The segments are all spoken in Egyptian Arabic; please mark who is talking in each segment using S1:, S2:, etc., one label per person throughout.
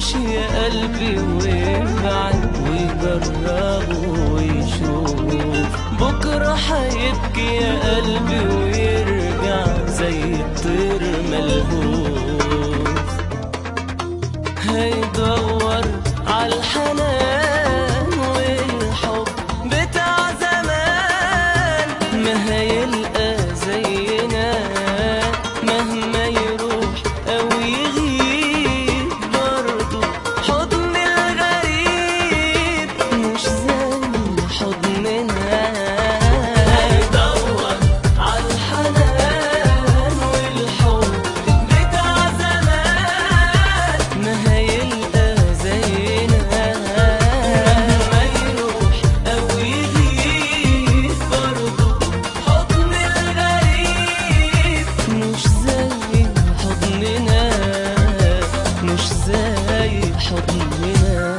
S1: يعيش يا قلبي ويبعد ويجرب ويشوف بكرة هيبكي يا قلبي ويرجع زي الطير ملهوف هيدور عالحنان والحب بتاع زمان ما هيلقى زينا مهما يروح او يغيب برضه حضن الغريب مش زي حضننا هيدور عالحنان والحب بتاع زمان ما هيلقى زينا مهما يروح او يغيب برضه حضن الغريب مش زي حضننا مش زي حضننا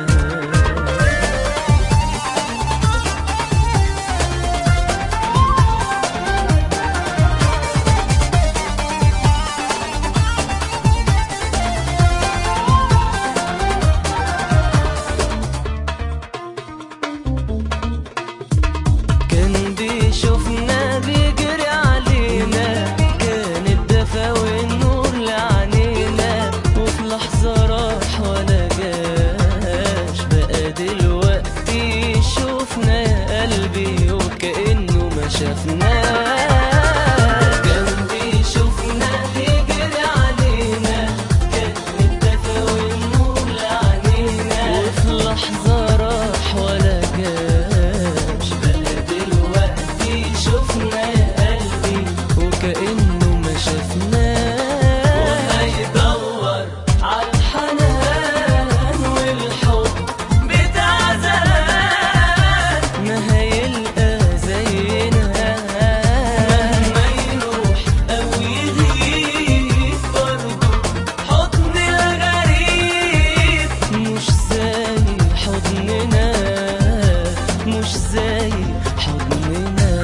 S1: كان بيشوفنا بيجري علينا كان الدفا والنور لعنينا وفي لحظة راح ولا جاش بقى دلوقتي شوفنا يا قلبي وكأنه ما شافناش كان بيشوفنا بيجري علينا كان الدفا والنور لعنينا وفي لحظة راح ولا جاش بقى دلوقتي شوفنا يا قلبي وكأنه ما شافناش وهيدور عالحنان والحب بتاع زمان ما هيلقى زينا مهما يروح أو يغيب برضه حضن الغريب مش زي حضننا مش زي حضننا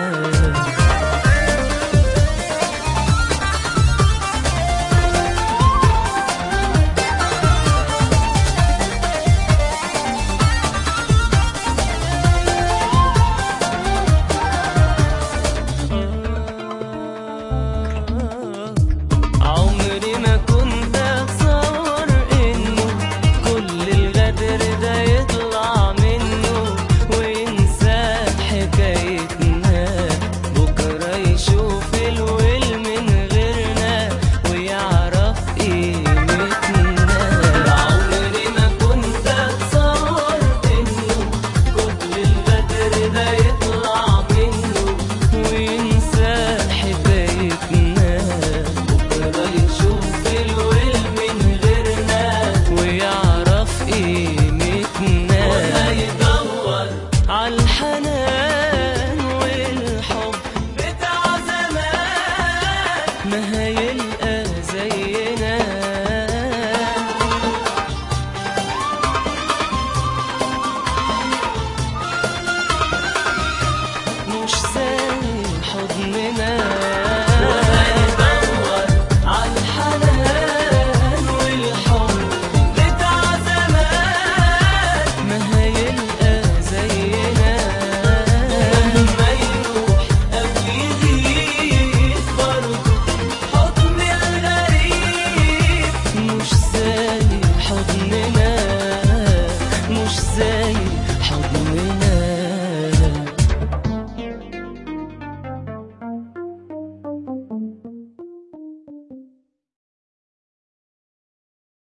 S1: عمري ما كنت اتصور انه كل الغدر ده يطلع منه وينسى حكايتنا بكره يشوف الويل من غيرنا ويعرف قيمتنا عمري ما كنت اتصور انه كل الغدر ده يطلع منه وينسى حكايتنا بكرة يشوف الويل من غيرنا ويعرف قيمتنا وهيدور عالحنان والحب بتاع زمان ما هيلقى زينا مش زي